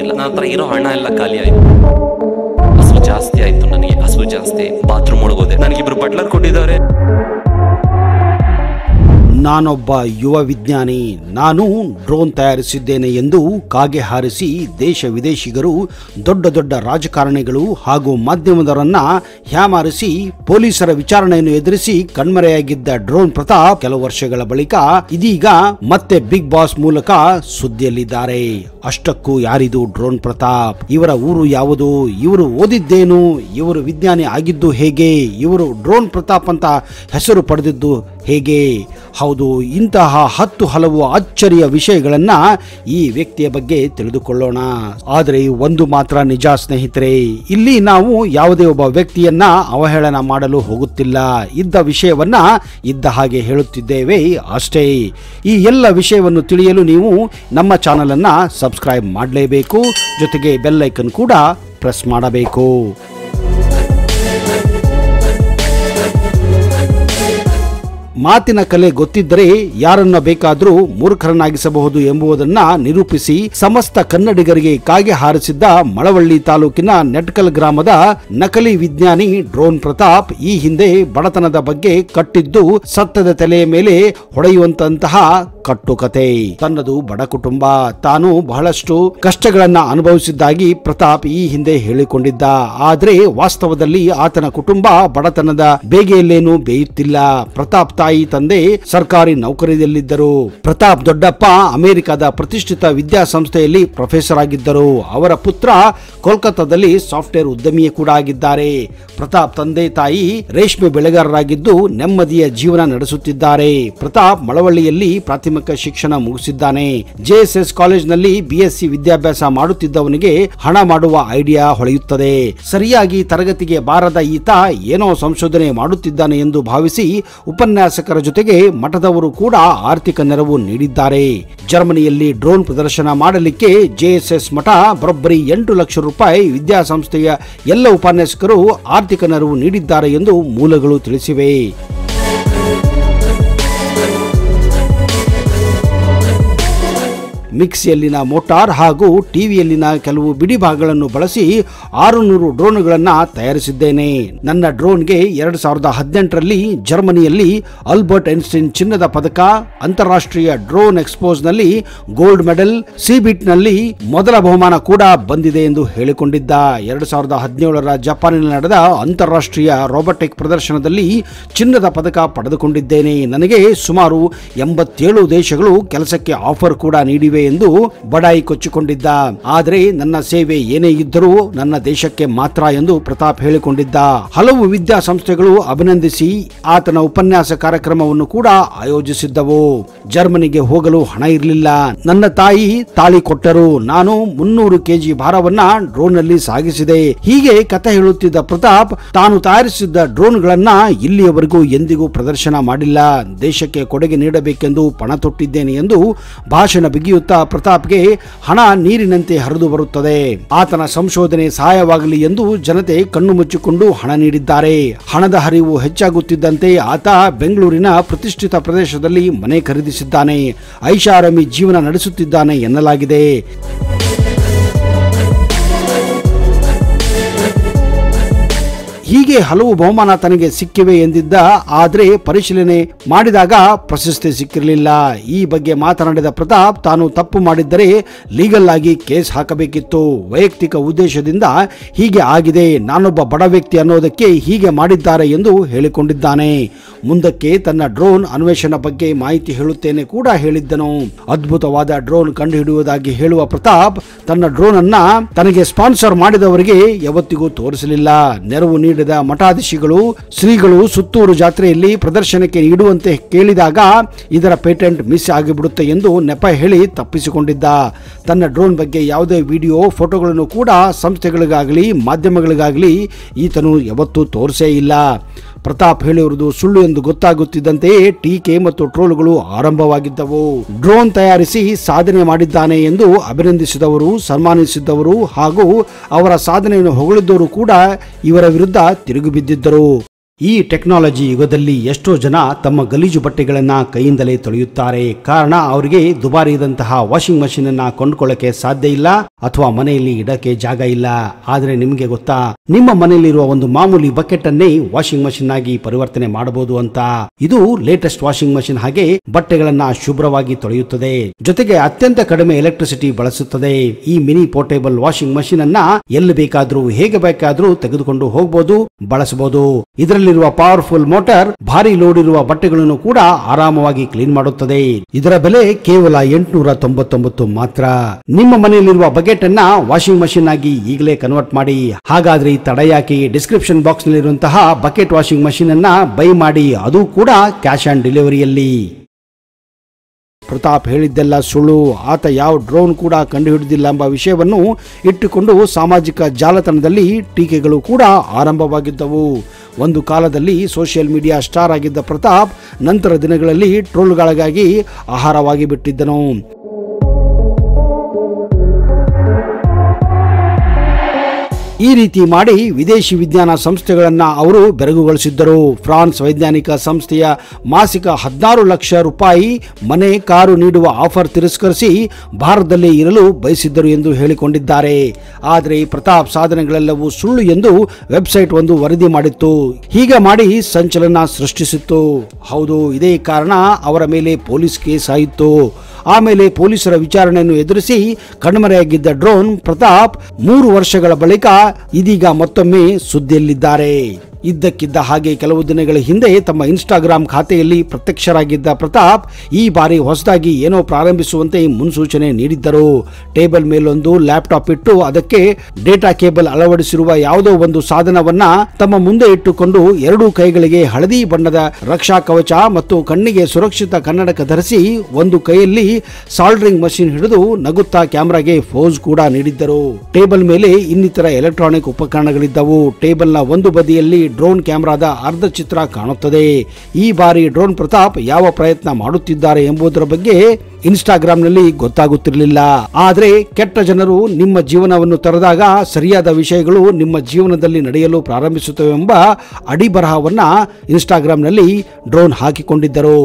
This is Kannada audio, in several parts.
ಇಲ್ಲ ನನ್ನ ಹತ್ರ ಇರೋ ಹಣ ಎಲ್ಲ ಖಾಲಿ ಆಯ್ತು ಹಸು ಜಾಸ್ತಿ ಆಯ್ತು ನನಗೆ ಹಸು ಜಾಸ್ತಿ ಬಾತ್ರೂಮ್ ಒಳಗೋದೆ ನನಗಿಬ್ರು ಬಟ್ಲರ್ ಕೊಟ್ಟಿದ್ದಾರೆ ನಾನೊಬ್ಬ ಯುವ ವಿಜ್ಞಾನಿ ನಾನು ಡ್ರೋನ್ ತಯಾರಿಸಿದ್ದೇನೆ ಎಂದು ಕಾಗೆ ಹಾರಿಸಿ ದೇಶ ವಿದೇಶಿಗರು ದೊಡ್ಡ ದೊಡ್ಡ ರಾಜಕಾರಣಿಗಳು ಹಾಗೂ ಮಾಧ್ಯಮದವರನ್ನ ಹ್ಯಾಮಾರಿಸಿ ಪೊಲೀಸರ ವಿಚಾರಣೆಯನ್ನು ಎದುರಿಸಿ ಕಣ್ಮರೆಯಾಗಿದ್ದ ಡ್ರೋನ್ ಪ್ರತಾಪ್ ಕೆಲವು ವರ್ಷಗಳ ಬಳಿಕ ಇದೀಗ ಮತ್ತೆ ಬಿಗ್ ಬಾಸ್ ಮೂಲಕ ಸುದ್ದಿಯಲ್ಲಿದ್ದಾರೆ ಅಷ್ಟಕ್ಕೂ ಯಾರಿದು ಡ್ರೋನ್ ಪ್ರತಾಪ್ ಇವರ ಊರು ಯಾವುದು ಇವರು ಓದಿದ್ದೇನು ಇವರು ವಿಜ್ಞಾನಿ ಆಗಿದ್ದು ಹೇಗೆ ಇವರು ಡ್ರೋನ್ ಪ್ರತಾಪ್ ಅಂತ ಹೆಸರು ಪಡೆದಿದ್ದು ಹೇಗೆ ಹೌದು ಇಂತಹ ಹತ್ತು ಹಲವು ಅಚ್ಚರಿಯ ವಿಷಯಗಳನ್ನ ಈ ವ್ಯಕ್ತಿಯ ಬಗ್ಗೆ ತಿಳಿದುಕೊಳ್ಳೋಣ ಆದರೆ ಒಂದು ಮಾತ್ರ ನಿಜ ಸ್ನೇಹಿತರೆ ಇಲ್ಲಿ ನಾವು ಯಾವುದೇ ಒಬ್ಬ ವ್ಯಕ್ತಿಯನ್ನ ಅವಹೇಳನ ಮಾಡಲು ಹೋಗುತ್ತಿಲ್ಲ ಇದ್ದ ವಿಷಯವನ್ನ ಇದ್ದ ಹಾಗೆ ಹೇಳುತ್ತಿದ್ದೇವೆ ಅಷ್ಟೇ ಈ ಎಲ್ಲ ವಿಷಯವನ್ನು ತಿಳಿಯಲು ನೀವು ನಮ್ಮ ಚಾನಲ್ ಅನ್ನ ಸಬ್ಸ್ಕ್ರೈಬ್ ಮಾಡಲೇಬೇಕು ಜೊತೆಗೆ ಬೆಲ್ ಐಕನ್ ಕೂಡ ಪ್ರೆಸ್ ಮಾಡಬೇಕು ಮಾತಿನ ಕಲೆ ಗೊತ್ತಿದ್ದರೆ ಯಾರನ್ನ ಬೇಕಾದರೂ ಮೂರ್ಖರನ್ನಾಗಿಸಬಹುದು ಎಂಬುದನ್ನ ನಿರೂಪಿಸಿ ಸಮಸ್ತ ಕನ್ನಡಿಗರಿಗೆ ಕಾಗೆ ಹಾರಿಸಿದ್ದ ಮಳವಳ್ಳಿ ತಾಲೂಕಿನ ನೆಟ್ಕಲ್ ಗ್ರಾಮದ ನಕಲಿ ವಿಜ್ಞಾನಿ ಡ್ರೋನ್ ಪ್ರತಾಪ್ ಈ ಹಿಂದೆ ಬಡತನದ ಬಗ್ಗೆ ಕಟ್ಟಿದ್ದು ಸತ್ತದ ತಲೆಯ ಮೇಲೆ ಹೊಡೆಯುವಂತಹ ಕಟ್ಟುಕತೆ ತನ್ನದು ಬಡ ಕುಟುಂಬ ತಾನು ಬಹಳಷ್ಟು ಕಷ್ಟಗಳನ್ನ ಅನುಭವಿಸಿದ್ದಾಗಿ ಪ್ರತಾಪ್ ಈ ಹಿಂದೆ ಹೇಳಿಕೊಂಡಿದ್ದ ಆದ್ರೆ ವಾಸ್ತವದಲ್ಲಿ ಆತನ ಕುಟುಂಬ ಬಡತನದ ಬೇಗೆಯಲ್ಲೇನು ಬೇಯುತ್ತಿಲ್ಲ ಪ್ರತಾಪ್ ತಾಯಿ ತಂದೆ ಸರ್ಕಾರಿ ನೌಕರಿಯಲ್ಲಿದ್ದರು ಪ್ರತಾಪ್ ದೊಡ್ಡಪ್ಪ ಅಮೆರಿಕದ ಪ್ರತಿಷ್ಠಿತ ವಿದ್ಯಾಸಂಸ್ಥೆಯಲ್ಲಿ ಪ್ರೊಫೆಸರ್ ಆಗಿದ್ದರು ಅವರ ಪುತ್ರ ಕೋಲ್ಕತ್ತಾದಲ್ಲಿ ಸಾಫ್ಟ್ವೇರ್ ಉದ್ಯಮಿಯೇ ಕೂಡ ಆಗಿದ್ದಾರೆ ಪ್ರತಾಪ್ ತಂದೆ ತಾಯಿ ರೇಷ್ಮೆ ಬೆಳೆಗಾರರಾಗಿದ್ದು ನೆಮ್ಮದಿಯ ಜೀವನ ನಡೆಸುತ್ತಿದ್ದಾರೆ ಪ್ರತಾಪ್ ಮಳವಳ್ಳಿಯಲ್ಲಿ ಪ್ರಾಥಮಿಕ ಶಿಕ್ಷಣ ಮುಗಿಸಿದ್ದಾನೆ ಜೆಎಸ್ಎಸ್ ಕಾಲೇಜ್ನಲ್ಲಿ ಬಿಎಸ್ಸಿ ವಿದ್ಯಾಭ್ಯಾಸ ಮಾಡುತ್ತಿದ್ದವನಿಗೆ ಹಣ ಮಾಡುವ ಐಡಿಯಾ ಹೊಳೆಯುತ್ತದೆ ಸರಿಯಾಗಿ ತರಗತಿಗೆ ಬಾರದ ಈತ ಏನೋ ಸಂಶೋಧನೆ ಮಾಡುತ್ತಿದ್ದಾನೆ ಎಂದು ಭಾವಿಸಿ ಉಪನ್ಯಾಸಕರ ಜೊತೆಗೆ ಮಠದವರು ಕೂಡ ಆರ್ಥಿಕ ನೆರವು ನೀಡಿದ್ದಾರೆ ಜರ್ಮನಿಯಲ್ಲಿ ಡ್ರೋನ್ ಪ್ರದರ್ಶನ ಮಾಡಲಿಕ್ಕೆ ಜೆಎಸ್ಎಸ್ ಮಠ ಬರೋಬ್ಬರಿ ಎಂಟು ಲಕ್ಷ ರೂಪಾಯಿ ವಿದ್ಯಾಸಂಸ್ಥೆಯ ಎಲ್ಲ ಉಪನ್ಯಾಸಕರು ಆರ್ಥಿಕ ನೆರವು ನೀಡಿದ್ದಾರೆ ಎಂದು ಮೂಲಗಳು ತಿಳಿಸಿವೆ ಮಿಕ್ಸಿಯಲ್ಲಿನ ಮೋಟಾರ್ ಹಾಗೂ ಟಿವಿಯಲ್ಲಿನ ಕೆಲವು ಬಿಡಿ ಭಾಗಗಳನ್ನು ಬಳಸಿ ಆರುನೂರು ಡ್ರೋನ್ಗಳನ್ನು ತಯಾರಿಸಿದ್ದೇನೆ ನನ್ನ ಡ್ರೋನ್ಗೆ ಎರಡು ಸಾವಿರದ ಹದಿನೆಂಟರಲ್ಲಿ ಜರ್ಮನಿಯಲ್ಲಿ ಅಲ್ಬರ್ಟ್ ಐನ್ಸ್ಟೈನ್ ಚಿನ್ನದ ಪದಕ ಅಂತಾರಾಷ್ಟ್ರೀಯ ಡ್ರೋನ್ ಎಕ್ಸ್ಪೋಸ್ನಲ್ಲಿ ಗೋಲ್ಡ್ ಮೆಡಲ್ ಸಿಬಿಟ್ನಲ್ಲಿ ಮೊದಲ ಬಹುಮಾನ ಕೂಡ ಬಂದಿದೆ ಎಂದು ಹೇಳಿಕೊಂಡಿದ್ದ ಎರಡು ಸಾವಿರದ ಹದಿನೇಳರ ಜಪಾನಿನಲ್ಲಿ ನಡೆದ ಅಂತಾರಾಷ್ಟ್ರೀಯ ರೋಬೋಟಿಕ್ ಪ್ರದರ್ಶನದಲ್ಲಿ ಚಿನ್ನದ ಪದಕ ಪಡೆದುಕೊಂಡಿದ್ದೇನೆ ನನಗೆ ಸುಮಾರು ಎಂಬತ್ತೇಳು ದೇಶಗಳು ಕೆಲಸಕ್ಕೆ ಆಫರ್ ಕೂಡ ನೀಡಿವೆ ಎಂದು ಬಡಾಯಿ ಕೊಚ್ಚಿಕೊಂಡಿದ್ದ ಆದರೆ ನನ್ನ ಸೇವೆ ಏನೇ ಇದ್ದರೂ ನನ್ನ ದೇಶಕ್ಕೆ ಮಾತ್ರ ಎಂದು ಪ್ರತಾಪ್ ಹೇಳಿಕೊಂಡಿದ್ದ ಹಲವು ವಿದ್ಯಾಸಂಸ್ಥೆಗಳು ಅಭಿನಂದಿಸಿ ಆತನ ಉಪನ್ಯಾಸ ಕಾರ್ಯಕ್ರಮವನ್ನು ಕೂಡ ಆಯೋಜಿಸಿದ್ದವು ಜರ್ಮನಿಗೆ ಹೋಗಲು ಹಣ ಇರಲಿಲ್ಲ ನನ್ನ ತಾಯಿ ತಾಳಿ ಕೊಟ್ಟರು ನಾನು ಮುನ್ನೂರು ಕೆಜಿ ಭಾರವನ್ನ ಡ್ರೋನ್ ನಲ್ಲಿ ಸಾಗಿಸಿದೆ ಹೀಗೆ ಕತೆ ಹೇಳುತ್ತಿದ್ದ ಪ್ರತಾಪ್ ತಾನು ತಯಾರಿಸಿದ್ದ ಡ್ರೋನ್ಗಳನ್ನ ಇಲ್ಲಿಯವರೆಗೂ ಎಂದಿಗೂ ಪ್ರದರ್ಶನ ಮಾಡಿಲ್ಲ ದೇಶಕ್ಕೆ ಕೊಡುಗೆ ನೀಡಬೇಕೆಂದು ಪಣ ತೊಟ್ಟಿದ್ದೇನೆ ಎಂದು ಭಾಷಣ ಬಿಗಿಯುತ್ತಾ ಪ್ರತಾಪ್ಗೆ ಹಣ ನೀರಿನಂತೆ ಹರಿದು ಬರುತ್ತದೆ ಆತನ ಸಂಶೋಧನೆ ಸಹಾಯವಾಗಲಿ ಎಂದು ಜನತೆ ಕಣ್ಣು ಮುಚ್ಚಿಕೊಂಡು ಹಣ ನೀಡಿದ್ದಾರೆ ಹಣದ ಹರಿವು ಹೆಚ್ಚಾಗುತ್ತಿದ್ದಂತೆ ಆತ ಬೆಂಗಳೂರಿನ ಪ್ರತಿಷ್ಠಿತ ಪ್ರದೇಶದಲ್ಲಿ ಮನೆ ಖರೀದಿಸಿದ್ದಾನೆ ಐಷಾರಾಮಿ ಜೀವನ ನಡೆಸುತ್ತಿದ್ದಾನೆ ಎನ್ನಲಾಗಿದೆ ಹೀಗೆ ಹಲವು ಬಹುಮಾನ ತನಗೆ ಸಿಕ್ಕಿವೆ ಎಂದಿದ್ದ ಆದರೆ ಪರಿಶೀಲನೆ ಮಾಡಿದಾಗ ಪ್ರಶಸ್ತಿ ಸಿಕ್ಕಿರಲಿಲ್ಲ ಈ ಬಗ್ಗೆ ಮಾತನಾಡಿದ ಪ್ರತಾಪ್ ತಾನು ತಪ್ಪು ಮಾಡಿದ್ದರೆ ಲೀಗಲ್ ಆಗಿ ಕೇಸ್ ಹಾಕಬೇಕಿತ್ತು ವೈಯಕ್ತಿಕ ಉದ್ದೇಶದಿಂದ ಹೀಗೆ ಆಗಿದೆ ನಾನೊಬ್ಬ ಬಡ ವ್ಯಕ್ತಿ ಅನ್ನೋದಕ್ಕೆ ಹೀಗೆ ಮಾಡಿದ್ದಾರೆ ಎಂದು ಹೇಳಿಕೊಂಡಿದ್ದಾನೆ ಮುಂದಕ್ಕೆ ತನ್ನ ಡ್ರೋನ್ ಅನ್ವೇಷಣೆ ಬಗ್ಗೆ ಮಾಹಿತಿ ಹೇಳುತ್ತೇನೆ ಕೂಡ ಹೇಳಿದ್ದನು ಅದ್ಭುತವಾದ ಡ್ರೋನ್ ಕಂಡುಹಿಡಿಯುವುದಾಗಿ ಹೇಳುವ ಪ್ರತಾಪ್ ತನ್ನ ಡ್ರೋನ್ ಅನ್ನ ತನಗೆ ಸ್ಪಾನ್ಸರ್ ಮಾಡಿದವರಿಗೆ ಯಾವತ್ತಿಗೂ ತೋರಿಸಲಿಲ್ಲ ನೆರವು ನೀಡಿದ ಮಠಾಧೀಶಿಗಳು ಶ್ರೀಗಳು ಸುತ್ತೂರು ಜಾತ್ರೆಯಲ್ಲಿ ಪ್ರದರ್ಶನಕ್ಕೆ ನೀಡುವಂತೆ ಕೇಳಿದಾಗ ಇದರ ಪೇಟೆಂಟ್ ಮಿಸ್ ಆಗಿಬಿಡುತ್ತೆ ಎಂದು ನೆಪ ಹೇಳಿ ತಪ್ಪಿಸಿಕೊಂಡಿದ್ದ ತನ್ನ ಡ್ರೋನ್ ಬಗ್ಗೆ ಯಾವುದೇ ವಿಡಿಯೋ ಫೋಟೋಗಳನ್ನು ಕೂಡ ಸಂಸ್ಥೆಗಳಿಗಾಗಲಿ ಮಾಧ್ಯಮಗಳಿಗಾಗಲಿ ಈತನು ಯಾವತ್ತೂ ತೋರಿಸೇ ಇಲ್ಲ ಪ್ರತಾಪ್ ಹೇಳಿರುವುದು ಸುಳ್ಳು ಎಂದು ಗೊತ್ತಾಗುತ್ತಿದ್ದಂತೆಯೇ ಟೀಕೆ ಮತ್ತು ಟ್ರೋಲ್ಗಳು ಆರಂಭವಾಗಿದ್ದವು ಡ್ರೋನ್ ತಯಾರಿಸಿ ಸಾಧನೆ ಮಾಡಿದ್ದಾನೆ ಎಂದು ಅಭಿನಂದಿಸಿದವರು ಸನ್ಮಾನಿಸಿದ್ದವರು ಹಾಗೂ ಅವರ ಸಾಧನೆಯನ್ನು ಹೊಗಳಿದ್ದವರು ಕೂಡ ಇವರ ವಿರುದ್ಧ ತಿರುಗಿ ಬಿದ್ದಿದ್ದರು ಈ ಟೆಕ್ನಾಲಜಿ ಯುಗದಲ್ಲಿ ಎಷ್ಟೋ ಜನ ತಮ್ಮ ಗಲೀಜು ಬಟ್ಟೆಗಳನ್ನ ಕೈಯಿಂದಲೇ ತೊಳೆಯುತ್ತಾರೆ ಕಾರಣ ಅವರಿಗೆ ದುಬಾರಿ ಇದಂತಹ ವಾಷಿಂಗ್ ಮಷೀನ್ ಅನ್ನ ಕೊಂಡ್ಕೊಳ್ಳಕ್ಕೆ ಸಾಧ್ಯ ಇಲ್ಲ ಅಥವಾ ಮನೆಯಲ್ಲಿ ಇಡಕ್ಕೆ ಜಾಗ ಇಲ್ಲ ಆದ್ರೆ ನಿಮಗೆ ಗೊತ್ತಾ ನಿಮ್ಮ ಮನೆಯಲ್ಲಿರುವ ಒಂದು ಮಾಮೂಲಿ ಬಕೆಟ್ ಅನ್ನೇ ವಾಷಿಂಗ್ ಮಷೀನ್ ಆಗಿ ಪರಿವರ್ತನೆ ಮಾಡಬಹುದು ಅಂತ ಇದು ಲೇಟೆಸ್ಟ್ ವಾಷಿಂಗ್ ಮಷೀನ್ ಹಾಗೆ ಬಟ್ಟೆಗಳನ್ನ ಶುಭ್ರವಾಗಿ ತೊಳೆಯುತ್ತದೆ ಜೊತೆಗೆ ಅತ್ಯಂತ ಕಡಿಮೆ ಎಲೆಕ್ಟ್ರಿಸಿಟಿ ಬಳಸುತ್ತದೆ ಈ ಮಿನಿ ಪೋರ್ಟೇಬಲ್ ವಾಷಿಂಗ್ ಮಷೀನ್ ಅನ್ನ ಎಲ್ಲಿ ಬೇಕಾದ್ರೂ ಹೇಗೆ ಬೇಕಾದ್ರೂ ತೆಗೆದುಕೊಂಡು ಹೋಗಬಹುದು ಬಳಸಬಹುದು ಇದರಲ್ಲಿರುವ ಪವರ್ಫುಲ್ ಮೋಟಾರ್ ಭಾರಿ ಲೋಡ್ ಇರುವ ಬಟ್ಟೆಗಳನ್ನು ಕೂಡ ಆರಾಮವಾಗಿ ಕ್ಲೀನ್ ಮಾಡುತ್ತದೆ ಇದರ ಬೆಲೆ ಕೇವಲ ಎಂಟುನೂರ ತೊಂಬತ್ತೊಂಬತ್ತು ಮಾತ್ರ ನಿಮ್ಮ ಮನೆಯಲ್ಲಿರುವ ಬಕೆಟ್ ಅನ್ನ ವಾಷಿಂಗ್ ಮಷೀನ್ ಆಗಿ ಈಗಲೇ ಕನ್ವರ್ಟ್ ಮಾಡಿ ಹಾಗಾದ್ರೆ ಈ ತಡ ಯಾಕೆ ಡಿಸ್ಕ್ರಿಪ್ಷನ್ ಬಾಕ್ಸ್ ನಲ್ಲಿರುವಂತಹ ಬಕೆಟ್ ವಾಷಿಂಗ್ ಮಷೀನ್ ಅನ್ನ ಬೈ ಮಾಡಿ ಅದು ಕೂಡ ಕ್ಯಾಶ್ ಆನ್ ಡೆಲಿವರಿಯಲ್ಲಿ ಪ್ರತಾಪ್ ಹೇಳಿದ್ದೆಲ್ಲ ಸುಳ್ಳು ಆತ ಯಾವ ಡ್ರೋನ್ ಕೂಡ ಕಂಡುಹಿಡಿದಿಲ್ಲ ಎಂಬ ವಿಷಯವನ್ನು ಇಟ್ಟುಕೊಂಡು ಸಾಮಾಜಿಕ ಜಾಲತಾಣದಲ್ಲಿ ಟೀಕೆಗಳು ಕೂಡ ಆರಂಭವಾಗಿದ್ದವು ಒಂದು ಕಾಲದಲ್ಲಿ ಸೋಷಿಯಲ್ ಮೀಡಿಯಾ ಸ್ಟಾರ್ ಆಗಿದ್ದ ಪ್ರತಾಪ್ ನಂತರ ದಿನಗಳಲ್ಲಿ ಟ್ರೋಲ್ಗಳಿಗಾಗಿ ಆಹಾರವಾಗಿ ಬಿಟ್ಟಿದ್ದನು ಈ ರೀತಿ ಮಾಡಿ ವಿದೇಶಿ ವಿಜ್ಞಾನ ಸಂಸ್ಥೆಗಳನ್ನ ಅವರು ಬೆರಗುಗೊಳಿಸಿದ್ದರು ಫ್ರಾನ್ಸ್ ವೈಜ್ಞಾನಿಕ ಸಂಸ್ಥೆಯ ಮಾಸಿಕ ಹದಿನಾರು ಲಕ್ಷ ರೂಪಾಯಿ ಮನೆ ಕಾರು ನೀಡುವ ಆಫರ್ ತಿರಸ್ಕರಿಸಿ ಭಾರತದಲ್ಲೇ ಇರಲು ಬಯಸಿದ್ದರು ಎಂದು ಹೇಳಿಕೊಂಡಿದ್ದಾರೆ ಆದರೆ ಈ ಪ್ರತಾಪ್ ಸಾಧನೆಗಳೆಲ್ಲವೂ ಸುಳ್ಳು ಎಂದು ವೆಬ್ಸೈಟ್ ಒಂದು ವರದಿ ಮಾಡಿತ್ತು ಹೀಗೆ ಮಾಡಿ ಸಂಚಲನ ಸೃಷ್ಟಿಸಿತ್ತು ಹೌದು ಇದೇ ಕಾರಣ ಅವರ ಮೇಲೆ ಪೊಲೀಸ್ ಕೇಸ್ ಆಯಿತು ಆಮೇಲೆ ಪೊಲೀಸರ ವಿಚಾರಣೆಯನ್ನು ಎದುರಿಸಿ ಕಣ್ಮರೆಯಾಗಿದ್ದ ಡ್ರೋನ್ ಪ್ರತಾಪ್ ಮೂರು ವರ್ಷಗಳ ಬಳಿಕ ಇದೀಗ ಮತ್ತೊಮ್ಮೆ ಸುದ್ದಿಯಲ್ಲಿದ್ದಾರೆ ಇದ್ದಕ್ಕಿದ್ದ ಹಾಗೆ ಕೆಲವು ದಿನಗಳ ಹಿಂದೆ ತಮ್ಮ ಇನ್ಸ್ಟಾಗ್ರಾಮ್ ಖಾತೆಯಲ್ಲಿ ಪ್ರತ್ಯಕ್ಷರಾಗಿದ್ದ ಪ್ರತಾಪ್ ಈ ಬಾರಿ ಹೊಸದಾಗಿ ಏನೋ ಪ್ರಾರಂಭಿಸುವಂತೆ ಮುನ್ಸೂಚನೆ ನೀಡಿದ್ದರು ಟೇಬಲ್ ಮೇಲೊಂದು ಲ್ಯಾಪ್ಟಾಪ್ ಇಟ್ಟು ಅದಕ್ಕೆ ಡೇಟಾ ಕೇಬಲ್ ಅಳವಡಿಸಿರುವ ಯಾವುದೋ ಒಂದು ಸಾಧನವನ್ನ ತಮ್ಮ ಮುಂದೆ ಇಟ್ಟುಕೊಂಡು ಎರಡೂ ಕೈಗಳಿಗೆ ಹಳದಿ ಬಣ್ಣದ ರಕ್ಷಾ ಕವಚ ಮತ್ತು ಕಣ್ಣಿಗೆ ಸುರಕ್ಷಿತ ಕನ್ನಡಕ ಧರಿಸಿ ಒಂದು ಕೈಯಲ್ಲಿ ಸಾಲ್ಡ್ರಿಂಗ್ ಮಷಿನ್ ಹಿಡಿದು ನಗುತ್ತಾ ಕ್ಯಾಮೆರಾಗೆ ಫೋಸ್ ಕೂಡ ನೀಡಿದ್ದರು ಟೇಬಲ್ ಮೇಲೆ ಇನ್ನಿತರ ಎಲೆಕ್ಟ್ರಾನಿಕ್ ಉಪಕರಣಗಳಿದ್ದವು ಟೇಬಲ್ನ ಒಂದು ಬದಿಯಲ್ಲಿ ಡ್ರೋನ್ ಕ್ಯಾಮೆರಾದ ಅರ್ಧ ಚಿತ್ರ ಕಾಣುತ್ತದೆ ಈ ಬಾರಿ ಡ್ರೋನ್ ಪ್ರತಾಪ್ ಯಾವ ಪ್ರಯತ್ನ ಮಾಡುತ್ತಿದ್ದಾರೆ ಎಂಬುದರ ಬಗ್ಗೆ ಇನ್ಸ್ಟಾಗ್ರಾಂನಲ್ಲಿ ಗೊತ್ತಾಗುತ್ತಿರಲಿಲ್ಲ ಆದರೆ ಕೆಟ್ಟ ಜನರು ನಿಮ್ಮ ಜೀವನವನ್ನು ತೊರೆದಾಗ ಸರಿಯಾದ ವಿಷಯಗಳು ನಿಮ್ಮ ಜೀವನದಲ್ಲಿ ನಡೆಯಲು ಪ್ರಾರಂಭಿಸುತ್ತವೆ ಎಂಬ ಅಡಿಬರಹವನ್ನ ಇನ್ಸ್ಟಾಗ್ರಾಂನಲ್ಲಿ ಡ್ರೋನ್ ಹಾಕಿಕೊಂಡಿದ್ದರು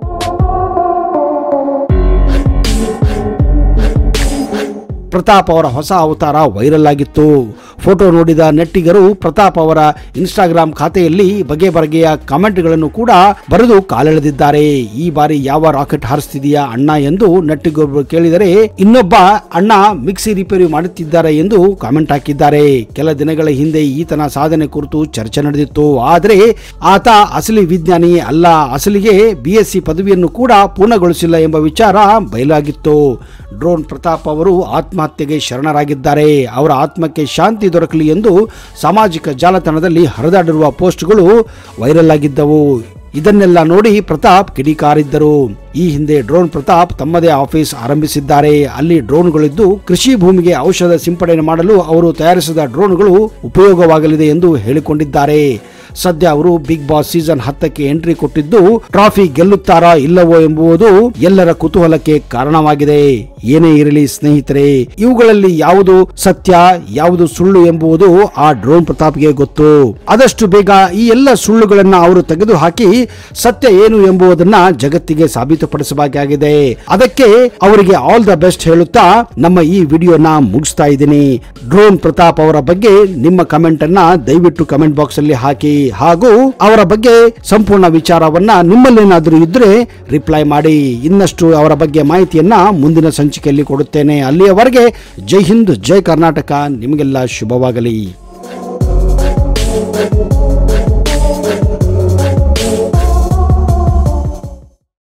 ಪ್ರತಾಪ್ ಅವರ ಹೊಸ ಅವತಾರ ವೈರಲ್ ಆಗಿತ್ತು ಫೋಟೋ ನೋಡಿದ ನೆಟ್ಟಿಗರು ಪ್ರತಾಪ್ ಅವರ ಇನ್ಸ್ಟಾಗ್ರಾಮ್ ಖಾತೆಯಲ್ಲಿ ಬಗೆ ಬಗೆಯ ಕಾಮೆಂಟ್ಗಳನ್ನು ಕೂಡ ಬರೆದು ಕಾಲೆಳೆದಿದ್ದಾರೆ ಈ ಬಾರಿ ಯಾವ ರಾಕೆಟ್ ಹಾರಿಸ್ತಿದೆಯಾ ಅಣ್ಣ ಎಂದು ನೆಟ್ಟಿಗೊಬ್ಬರು ಕೇಳಿದರೆ ಇನ್ನೊಬ್ಬ ಅಣ್ಣ ಮಿಕ್ಸಿ ರಿಪೇರಿ ಮಾಡುತ್ತಿದ್ದಾರೆ ಎಂದು ಕಾಮೆಂಟ್ ಹಾಕಿದ್ದಾರೆ ಕೆಲ ದಿನಗಳ ಹಿಂದೆ ಈತನ ಸಾಧನೆ ಕುರಿತು ಚರ್ಚೆ ನಡೆದಿತ್ತು ಆದರೆ ಆತ ಅಸಲಿ ವಿಜ್ಞಾನಿ ಅಲ್ಲ ಅಸಲಿಗೆ ಬಿ ಎಸ್ ಸಿ ಪದವಿಯನ್ನು ಕೂಡ ಪೂರ್ಣಗೊಳಿಸಿಲ್ಲ ಎಂಬ ವಿಚಾರ ಬಯಲಾಗಿತ್ತು ಡ್ರೋನ್ ಪ್ರತಾಪ್ ಅವರು ಆತ್ಮಹತ್ಯೆಗೆ ಶರಣರಾಗಿದ್ದಾರೆ ಅವರ ಆತ್ಮಕ್ಕೆ ಶಾಂತಿ ದೊರಕಲಿ ಎಂದು ಸಾಮಾಜಿಕ ಜಾಲತಾಣದಲ್ಲಿ ಹರಿದಾಡಿರುವ ಪೋಸ್ಟ್ಗಳು ವೈರಲ್ ಆಗಿದ್ದವು ಇದನ್ನೆಲ್ಲ ನೋಡಿ ಪ್ರತಾಪ್ ಕಿಡಿಕಾರಿದ್ದರು ಈ ಹಿಂದೆ ಡ್ರೋನ್ ಪ್ರತಾಪ್ ತಮ್ಮದೇ ಆಫೀಸ್ ಆರಂಭಿಸಿದ್ದಾರೆ ಅಲ್ಲಿ ಡ್ರೋನ್ಗಳಿದ್ದು ಕೃಷಿ ಭೂಮಿಗೆ ಔಷಧ ಸಿಂಪಡಣೆ ಮಾಡಲು ಅವರು ತಯಾರಿಸಿದ ಡ್ರೋನ್ಗಳು ಉಪಯೋಗವಾಗಲಿದೆ ಎಂದು ಹೇಳಿಕೊಂಡಿದ್ದಾರೆ ಸದ್ಯ ಅವರು ಬಿಗ್ ಬಾಸ್ ಸೀಸನ್ ಹತ್ತಕ್ಕೆ ಎಂಟ್ರಿ ಕೊಟ್ಟಿದ್ದು ಟ್ರಾಫಿ ಗೆಲ್ಲುತ್ತಾರಾ ಇಲ್ಲವೋ ಎಂಬುದು ಎಲ್ಲರ ಕುತೂಹಲಕ್ಕೆ ಕಾರಣವಾಗಿದೆ ಏನೇ ಇರಲಿ ಸ್ನೇಹಿತರೆ ಇವುಗಳಲ್ಲಿ ಯಾವುದು ಸತ್ಯ ಯಾವುದು ಸುಳ್ಳು ಎಂಬುದು ಆ ಡ್ರೋನ್ ಪ್ರತಾಪ್ಗೆ ಗೊತ್ತು ಆದಷ್ಟು ಬೇಗ ಈ ಎಲ್ಲ ಸುಳ್ಳುಗಳನ್ನ ಅವರು ತೆಗೆದುಹಾಕಿ ಸತ್ಯ ಏನು ಎಂಬುದನ್ನ ಜಗತ್ತಿಗೆ ಸಾಬೀತುಪಡಿಸಬೇಕಾಗಿದೆ ಅದಕ್ಕೆ ಅವರಿಗೆ ಆಲ್ ದ ಬೆಸ್ಟ್ ಹೇಳುತ್ತಾ ನಮ್ಮ ಈ ವಿಡಿಯೋನ ಮುಗಿಸ್ತಾ ಇದ್ದೀನಿ ಡ್ರೋನ್ ಪ್ರತಾಪ್ ಅವರ ಬಗ್ಗೆ ನಿಮ್ಮ ಕಮೆಂಟ್ ಅನ್ನ ದಯವಿಟ್ಟು ಕಮೆಂಟ್ ಬಾಕ್ಸ್ ಅಲ್ಲಿ ಹಾಕಿ ಹಾಗೂ ಅವರ ಬಗ್ಗೆ ಸಂಪೂರ್ಣ ವಿಚಾರವನ್ನ ನಿಮ್ಮಲ್ಲೇನಾದರೂ ಇದ್ರೆ ರಿಪ್ಲೈ ಮಾಡಿ ಇನ್ನಷ್ಟು ಅವರ ಬಗ್ಗೆ ಮಾಹಿತಿಯನ್ನ ಮುಂದಿನ ಸಂಚಿಕೆಯಲ್ಲಿ ಕೊಡುತ್ತೇನೆ ಅಲ್ಲಿಯವರೆಗೆ ಜೈ ಹಿಂದ್ ಜೈ ಕರ್ನಾಟಕ ನಿಮಗೆಲ್ಲ ಶುಭವಾಗಲಿ